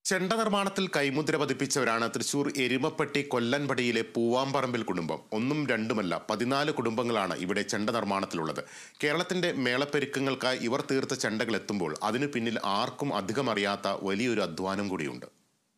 ചെണ്ട നിർമ്മാണത്തിൽ കൈമുദ്ര പതിപ്പിച്ചവരാണ് തൃശൂർ എരുമപ്പെട്ടി കൊല്ലൻപടിയിലെ പൂവാമ്പറമ്പിൽ കുടുംബം ഒന്നും രണ്ടുമല്ല പതിനാല് കുടുംബങ്ങളാണ് ഇവിടെ ചെണ്ട നിർമ്മാണത്തിലുള്ളത് കേരളത്തിന്റെ മേളപ്പെരുക്കങ്ങൾക്കായി ഇവർ തീർത്ത ചെണ്ടകൾ എത്തുമ്പോൾ അതിനു പിന്നിൽ ആർക്കും അധികം അറിയാത്ത വലിയൊരു അധ്വാനം കൂടിയുണ്ട്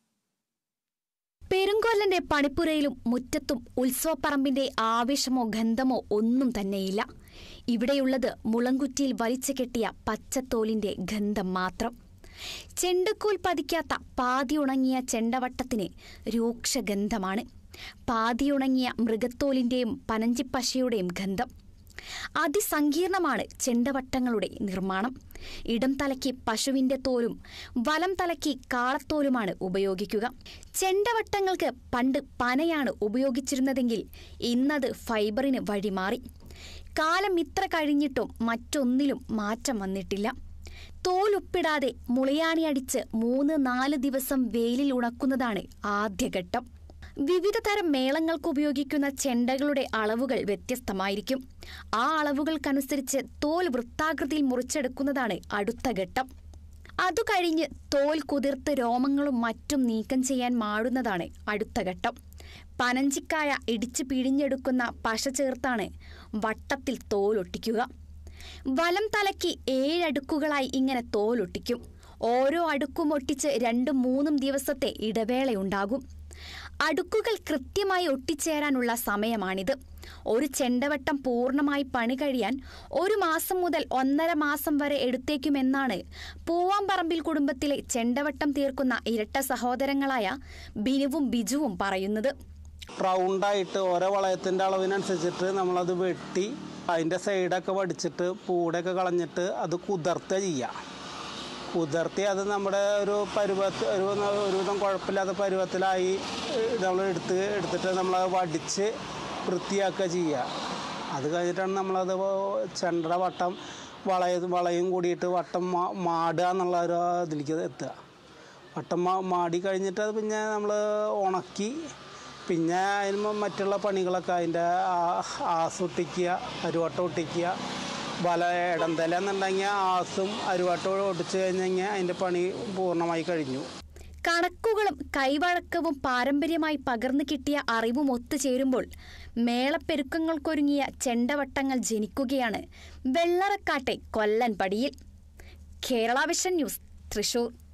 പെരുങ്കൊല്ലന്റെ പണിപ്പുരയിലും മുറ്റത്തും ഉത്സവപ്പറമ്പിന്റെ ആവേശമോ ഗന്ധമോ ഒന്നും തന്നെയില്ല ഇവിടെയുള്ളത് മുളങ്കുറ്റിയിൽ വലിച്ചു കെട്ടിയ പച്ചത്തോലിന്റെ ഗന്ധം മാത്രം ചെണ്ടക്കോൽ പതിക്കാത്ത പാതിയുണങ്ങിയ ചെണ്ടവട്ടത്തിന് രൂക്ഷഗന്ധമാണ് പാതിയുണങ്ങിയ മൃഗത്തോലിന്റെയും പനഞ്ചിപ്പശയുടെയും ഗന്ധം അതിസങ്കീർണമാണ് ചെണ്ടവട്ടങ്ങളുടെ നിർമ്മാണം ഇടം തലയ്ക്ക് പശുവിന്റെ തോലും വലം തലയ്ക്ക് കാളത്തോലുമാണ് ഉപയോഗിക്കുക ചെണ്ടവട്ടങ്ങൾക്ക് പണ്ട് പനയാണ് ഉപയോഗിച്ചിരുന്നതെങ്കിൽ ഇന്നത് ഫൈബറിന് വഴിമാറി കാലം ഇത്ര കഴിഞ്ഞിട്ടും മറ്റൊന്നിലും മാറ്റം വന്നിട്ടില്ല തോലുപ്പിടാതെ മുളയാണി അടിച്ച് മൂന്ന് നാല് ദിവസം വെയിലിൽ ഉണക്കുന്നതാണ് ആദ്യഘട്ടം വിവിധ തരം മേളങ്ങൾക്ക് ഉപയോഗിക്കുന്ന ചെണ്ടകളുടെ അളവുകൾ വ്യത്യസ്തമായിരിക്കും ആ അളവുകൾക്കനുസരിച്ച് തോൽ വൃത്താകൃതിയിൽ മുറിച്ചെടുക്കുന്നതാണ് അടുത്ത ഘട്ടം അതു കഴിഞ്ഞ് തോൽ കുതിർത്ത് രോമങ്ങളും മറ്റും നീക്കം ചെയ്യാൻ മാടുന്നതാണ് അടുത്ത ഘട്ടം പനഞ്ചിക്കായ ഇടിച്ചു പിഴിഞ്ഞെടുക്കുന്ന പശ ചേർത്താണ് വട്ടത്തിൽ തോലൊട്ടിക്കുക വലം തലയ്ക്ക് ഏഴടുക്കുകളായി ഇങ്ങനെ തോലൊട്ടിക്കും ഓരോ അടുക്കും ഒട്ടിച്ച് രണ്ടും മൂന്നും ദിവസത്തെ ഇടവേളയുണ്ടാകും അടുക്കുകൾ കൃത്യമായി ഒട്ടിച്ചേരാനുള്ള സമയമാണിത് ഒരു ചെണ്ടവട്ടം പൂർണ്ണമായി പണി കഴിയാൻ ഒരു മാസം മുതൽ ഒന്നര മാസം വരെ എടുത്തേക്കുമെന്നാണ് പൂവാമ്പറമ്പിൽ കുടുംബത്തിലെ ചെണ്ടവട്ടം തീർക്കുന്ന ഇരട്ട സഹോദരങ്ങളായ ബിനുവും ബിജുവും പറയുന്നത് റൗണ്ടായിട്ട് ഓരോ വളയത്തിൻ്റെ അളവിനനുസരിച്ചിട്ട് നമ്മളത് വെട്ടി അതിൻ്റെ സൈഡൊക്കെ വടിച്ചിട്ട് പൂടൊക്കെ കളഞ്ഞിട്ട് അത് കുതിർത്തുക ചെയ്യുക കുതിർത്തി അത് നമ്മുടെ ഒരു പരുവത്ത് ഒരു ഒരുവിധം കുഴപ്പമില്ലാത്ത പരുവത്തിലായി നമ്മൾ എടുത്ത് എടുത്തിട്ട് നമ്മൾ വടിച്ച് വൃത്തിയാക്കുക ചെയ്യുക അത് കഴിഞ്ഞിട്ടാണ് നമ്മളത് ചെണ്ട വട്ടം വളയ വളയും കൂടിയിട്ട് വട്ടം മാ- മാടുക എന്നുള്ള ഒരു ഇതിലേക്ക് എത്തുക വട്ടം മാ മാടി കഴിഞ്ഞിട്ട് അത് പിന്നെ നമ്മൾ ഉണക്കി പിന്നെ അതിന് മറ്റുള്ള പണികളൊക്കെ അതിൻ്റെ ആസ് ഒട്ടിക്കുക അരുവട്ടം ഒട്ടിക്കുക വല ഇടന്തല എന്നുണ്ടെങ്കിൽ ആസും അരുവട്ടവും ഒട്ടിച്ച് കഴിഞ്ഞെങ്കിൽ അതിൻ്റെ പണി പൂർണ്ണമായി കഴിഞ്ഞു കണക്കുകളും കൈവഴക്കവും പാരമ്പര്യമായി പകർന്നു കിട്ടിയ അറിവും ഒത്തുചേരുമ്പോൾ മേളപ്പെരുക്കങ്ങൾക്കൊരുങ്ങിയ ചെണ്ടവട്ടങ്ങൾ ജനിക്കുകയാണ് വെള്ളറക്കാട്ടെ കൊല്ലൻ പടിയിൽ കേരള വിഷൻ ന്യൂസ് തൃശൂർ